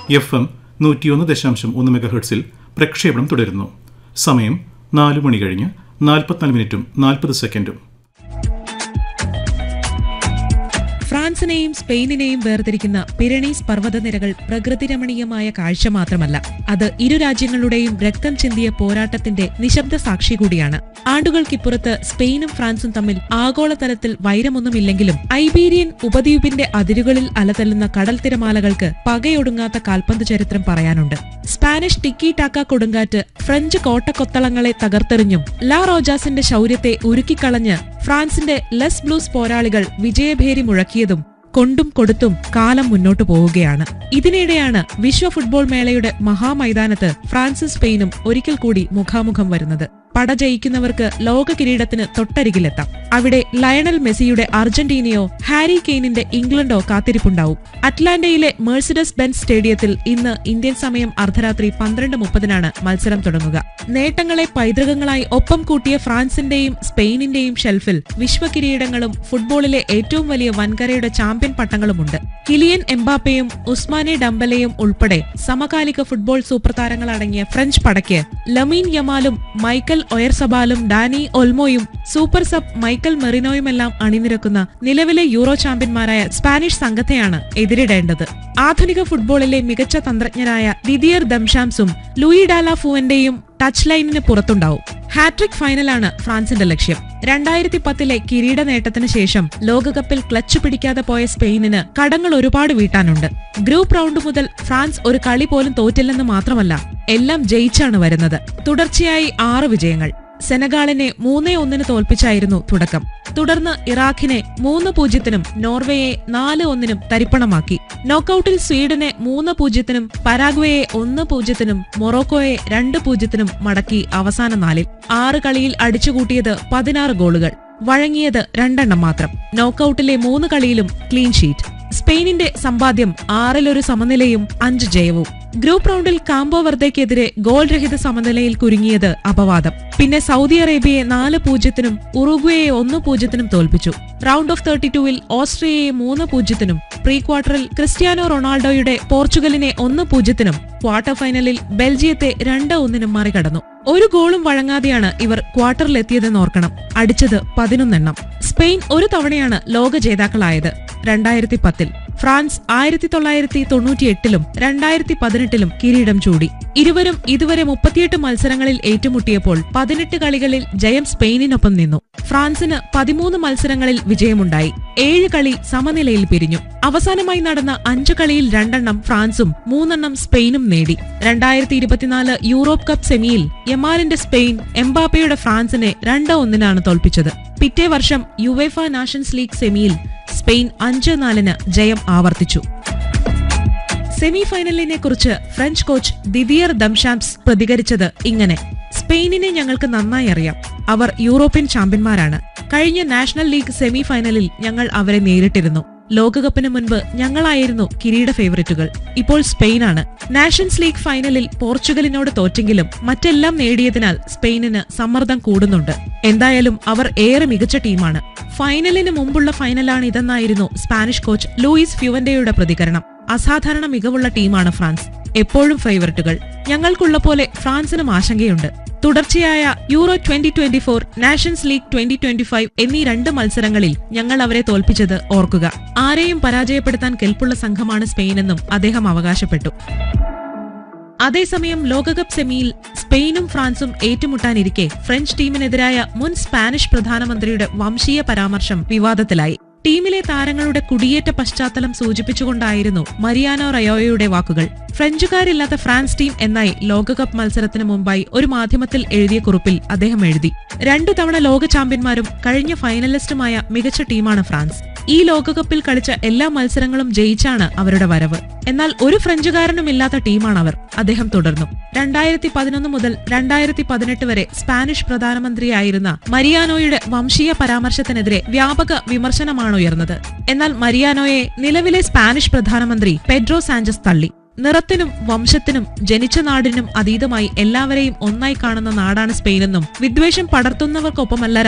F M നൂറ്റിയൊന്ന് ദശാംശം ഒന്ന് മെഗാഹെർട്സിൽ പ്രക്ഷേപണം തുടരുന്നു സമയം നാല് മണി കഴിഞ്ഞ് നാൽപ്പത്തിനാല് മിനിറ്റും നാൽപ്പത് സെക്കൻഡും ഫ്രാൻസിനെയും സ്പെയിനിനെയും വേർതിരിക്കുന്ന പിരണീസ് പർവ്വതനിരകൾ പ്രകൃതിരമണീയമായ കാഴ്ച മാത്രമല്ല അത് ഇരു രാജ്യങ്ങളുടെയും രക്തം ചിന്തിയ പോരാട്ടത്തിന്റെ നിശബ്ദ സാക്ഷി കൂടിയാണ് ആണ്ടുകൾക്കിപ്പുറത്ത് സ്പെയിനും ഫ്രാൻസും തമ്മിൽ ആഗോളതലത്തിൽ വൈരമൊന്നുമില്ലെങ്കിലും ഐബീരിയൻ ഉപദ്വീപിന്റെ അതിരുകളിൽ അലതല്ലുന്ന കടൽ തിരമാലകൾക്ക് പകയൊടുങ്ങാത്ത കാൽപന്ത് ചരിത്രം പറയാനുണ്ട് സ്പാനിഷ് ടിക്കി ടാക്ക കൊടുങ്കാറ്റ് ഫ്രഞ്ച് കോട്ടക്കൊത്തളങ്ങളെ തകർത്തെറിഞ്ഞും ലാ റോജാസിന്റെ ശൗര്യത്തെ ഉരുക്കിക്കളഞ്ഞ് ഫ്രാൻസിന്റെ ലെസ് ബ്ലൂസ് പോരാളികൾ വിജയഭേരി മുഴക്കിയതും കൊണ്ടും കൊടുത്തും കാലം മുന്നോട്ടു പോവുകയാണ് ഇതിനിടെയാണ് വിശ്വ ഫുട്ബോൾ മേളയുടെ മഹാമൈതാനത്ത് ഫ്രാൻസും സ്പെയിനും ഒരിക്കൽ കൂടി മുഖാമുഖം വരുന്നത് പട ജയിക്കുന്നവർക്ക് ലോക കിരീടത്തിന് തൊട്ടരികിലെത്താം അവിടെ ലയണൽ മെസ്സിയുടെ അർജന്റീനയോ ഹാരി കെയ്നിന്റെ ഇംഗ്ലണ്ടോ കാത്തിരിപ്പുണ്ടാവും അറ്റ്ലാന്റയിലെ മേഴ്സിഡസ് ബെൻസ് സ്റ്റേഡിയത്തിൽ ഇന്ന് ഇന്ത്യൻ സമയം അർദ്ധരാത്രി പന്ത്രണ്ട് മുപ്പതിനാണ് മത്സരം തുടങ്ങുക നേട്ടങ്ങളെ പൈതൃകങ്ങളായി ഒപ്പം കൂട്ടിയ ഫ്രാൻസിന്റെയും സ്പെയിനിന്റെയും ഷെൽഫിൽ വിശ്വകിരീടങ്ങളും ഫുട്ബോളിലെ ഏറ്റവും വലിയ വൻകരയുടെ ചാമ്പ്യൻ പട്ടങ്ങളുമുണ്ട് കിലിയൻ എംബാപ്പയും ഉസ്മാനെ ഡംബലയും ഉൾപ്പെടെ സമകാലിക ഫുട്ബോൾ സൂപ്പർ താരങ്ങളടങ്ങിയ ഫ്രഞ്ച് പടയ്ക്ക് ലമീൻ യമാലും മൈക്കൽ ഒയർസബാലും ഡാനി ഒൽമോയും സൂപ്പർ സബ് മൈക്കൽ മെറിനോയുമെല്ലാം അണിനിരക്കുന്ന നിലവിലെ യൂറോ ചാമ്പ്യന്മാരായ സ്പാനിഷ് സംഘത്തെയാണ് എതിരിടേണ്ടത് ആധുനിക ഫുട്ബോളിലെ മികച്ച തന്ത്രജ്ഞരായ ദിദിയർ ദംഷാംസും ലൂയി ഡാല ഫുവന്റെയും ടച്ച് ലൈനിന് പുറത്തുണ്ടാവും ഹാട്രിക് ഫൈനലാണ് ഫ്രാൻസിന്റെ ലക്ഷ്യം രണ്ടായിരത്തി പത്തിലെ കിരീട നേട്ടത്തിന് ശേഷം ലോകകപ്പിൽ ക്ലച്ച് പിടിക്കാതെ പോയ സ്പെയിനിന് കടങ്ങൾ ഒരുപാട് വീട്ടാനുണ്ട് ഗ്രൂപ്പ് റൗണ്ട് മുതൽ ഫ്രാൻസ് ഒരു കളി പോലും തോറ്റില്ലെന്ന് മാത്രമല്ല എല്ലാം ജയിച്ചാണ് വരുന്നത് തുടർച്ചയായി ആറ് വിജയങ്ങൾ സെനഗാളിനെ മൂന്നേ ഒന്നിന് തോൽപ്പിച്ചായിരുന്നു തുടക്കം തുടർന്ന് ഇറാഖിനെ മൂന്ന് പൂജ്യത്തിനും നോർവേയെ നാല് ഒന്നിനും തരിപ്പണമാക്കി നോക്കൌട്ടിൽ സ്വീഡനെ മൂന്ന് പൂജ്യത്തിനും പരാഗ്വയെ ഒന്ന് പൂജ്യത്തിനും മൊറോക്കോയെ രണ്ട് പൂജ്യത്തിനും മടക്കി അവസാന നാലിൽ ആറ് കളിയിൽ അടിച്ചുകൂട്ടിയത് പതിനാറ് ഗോളുകൾ വഴങ്ങിയത് രണ്ടെണ്ണം മാത്രം നോക്കൌട്ടിലെ മൂന്ന് കളിയിലും ക്ലീൻ ഷീറ്റ് സ്പെയിനിന്റെ സമ്പാദ്യം ആറിലൊരു സമനിലയും അഞ്ച് ജയവും ഗ്രൂപ്പ് റൗണ്ടിൽ കാംബോ വർദ്ധയ്ക്കെതിരെ ഗോൾ രഹിത സമനിലയിൽ കുരുങ്ങിയത് അപവാദം പിന്നെ സൗദി അറേബ്യയെ നാല് പൂജ്യത്തിനും ഉറുഗ്വയെ ഒന്ന് പൂജ്യത്തിനും തോൽപ്പിച്ചു റൗണ്ട് ഓഫ് തേർട്ടി ടൂവിൽ ഓസ്ട്രിയയെ മൂന്ന് പൂജ്യത്തിനും പ്രീ ക്വാർട്ടറിൽ ക്രിസ്ത്യാനോ റൊണാൾഡോയുടെ പോർച്ചുഗലിനെ ഒന്ന് പൂജ്യത്തിനും ക്വാർട്ടർ ഫൈനലിൽ ബെൽജിയത്തെ രണ്ട് ഒന്നിനും മറികടന്നു ഒരു ഗോളും വഴങ്ങാതെയാണ് ഇവർ ക്വാർട്ടറിലെത്തിയതെന്ന് ഓർക്കണം അടിച്ചത് പതിനൊന്നെണ്ണം സ്പെയിൻ ഒരു തവണയാണ് ലോക ജേതാക്കളായത് രണ്ടായിരത്തി പത്തിൽ ഫ്രാൻസ് ആയിരത്തി തൊള്ളായിരത്തി തൊണ്ണൂറ്റിയെട്ടിലും രണ്ടായിരത്തി പതിനെട്ടിലും കിരീടം ചൂടി ഇരുവരും ഇതുവരെ മുപ്പത്തിയെട്ട് മത്സരങ്ങളിൽ ഏറ്റുമുട്ടിയപ്പോൾ പതിനെട്ട് കളികളിൽ ജയം സ്പെയിനിനൊപ്പം നിന്നു ഫ്രാൻസിന് പതിമൂന്ന് മത്സരങ്ങളിൽ വിജയമുണ്ടായി ഏഴ് കളി സമനിലയിൽ പിരിഞ്ഞു അവസാനമായി നടന്ന അഞ്ചു കളിയിൽ രണ്ടെണ്ണം ഫ്രാൻസും മൂന്നെണ്ണം സ്പെയിനും നേടി രണ്ടായിരത്തി ഇരുപത്തിനാല് യൂറോപ്പ് കപ്പ് സെമിയിൽ യമാലിന്റെ സ്പെയിൻ എംബാപ്പയുടെ ഫ്രാൻസിനെ രണ്ട് ഒന്നിനാണ് തോൽപ്പിച്ചത് പിറ്റേ വർഷം യുവേഫ നാഷൻസ് ലീഗ് സെമിയിൽ സ്പെയിൻ അഞ്ച് നാലിന് ജയം ആവർത്തിച്ചു സെമി ഫൈനലിനെ കുറിച്ച് ഫ്രഞ്ച് കോച്ച് ദിദിയർ ദംഷാംസ് പ്രതികരിച്ചത് ഇങ്ങനെ സ്പെയിനിനെ ഞങ്ങൾക്ക് നന്നായി അറിയാം അവർ യൂറോപ്യൻ ചാമ്പ്യന്മാരാണ് കഴിഞ്ഞ നാഷണൽ ലീഗ് സെമി ഫൈനലിൽ ഞങ്ങൾ അവരെ നേരിട്ടിരുന്നു ലോകകപ്പിന് മുൻപ് ഞങ്ങളായിരുന്നു കിരീട ഫേവറിറ്റുകൾ ഇപ്പോൾ സ്പെയിനാണ് നാഷൻസ് ലീഗ് ഫൈനലിൽ പോർച്ചുഗലിനോട് തോറ്റെങ്കിലും മറ്റെല്ലാം നേടിയതിനാൽ സ്പെയിനിന് സമ്മർദ്ദം കൂടുന്നുണ്ട് എന്തായാലും അവർ ഏറെ മികച്ച ടീമാണ് ഫൈനലിന് മുമ്പുള്ള ഫൈനലാണ് ഇതെന്നായിരുന്നു സ്പാനിഷ് കോച്ച് ലൂയിസ് ഫ്യുവന്റെയുടെ പ്രതികരണം അസാധാരണ മികവുള്ള ടീമാണ് ഫ്രാൻസ് എപ്പോഴും ഫേവറിറ്റുകൾ ഞങ്ങൾക്കുള്ള പോലെ ഫ്രാൻസിനും ആശങ്കയുണ്ട് തുടർച്ചയായ Euro twenty twenty four Nations League twenty twenty five എന്നീ രണ്ട് മത്സരങ്ങളിൽ ഞങ്ങൾ അവരെ തോൽപ്പിച്ചത് ഓർക്കുക ആരെയും പരാജയപ്പെടുത്താൻ കെൽപ്പുള്ള സംഘമാണ് സ്പെയിനെന്നും അദ്ദേഹം അവകാശപ്പെട്ടു അതേസമയം ലോകകപ്പ് സെമിയിൽ സ്പെയിനും ഫ്രാൻസും ഏറ്റുമുട്ടാനിരിക്കെ ഫ്രഞ്ച് ടീമിനെതിരായ മുൻ സ്പാനിഷ് പ്രധാനമന്ത്രിയുടെ വംശീയ പരാമർശം വിവാദത്തിലായി ടീമിലെ താരങ്ങളുടെ കുടിയേറ്റ പശ്ചാത്തലം സൂചിപ്പിച്ചുകൊണ്ടായിരുന്നു മരിയാനോ റയോയുടെ വാക്കുകൾ ഫ്രഞ്ചുകാരില്ലാത്ത ഫ്രാൻസ് ടീം എന്നായി ലോകകപ്പ് മത്സരത്തിന് മുമ്പായി ഒരു മാധ്യമത്തിൽ എഴുതിയ കുറിപ്പിൽ അദ്ദേഹം എഴുതി രണ്ടു തവണ ലോക ചാമ്പ്യന്മാരും കഴിഞ്ഞ ഫൈനലിസ്റ്റുമായ മികച്ച ടീമാണ് ഫ്രാൻസ് ഈ ലോകകപ്പിൽ കളിച്ച എല്ലാ മത്സരങ്ങളും ജയിച്ചാണ് അവരുടെ വരവ് എന്നാൽ ഒരു ഫ്രഞ്ചുകാരനുമില്ലാത്ത ടീമാണ് അവർ അദ്ദേഹം തുടർന്നു രണ്ടായിരത്തി പതിനൊന്ന് മുതൽ രണ്ടായിരത്തി പതിനെട്ട് വരെ സ്പാനിഷ് പ്രധാനമന്ത്രിയായിരുന്ന മരിയാനോയുടെ വംശീയ പരാമർശത്തിനെതിരെ വ്യാപക വിമർശനമാണ് ഉയർന്നത് എന്നാൽ മരിയാനോയെ നിലവിലെ സ്പാനിഷ് പ്രധാനമന്ത്രി പെഡ്രോ സാഞ്ചസ് തള്ളി നിറത്തിനും വംശത്തിനും ജനിച്ച നാടിനും അതീതമായി എല്ലാവരെയും ഒന്നായി കാണുന്ന നാടാണ് സ്പെയിനെന്നും വിദ്വേഷം പടർത്തുന്നവർക്കൊപ്പമല്ല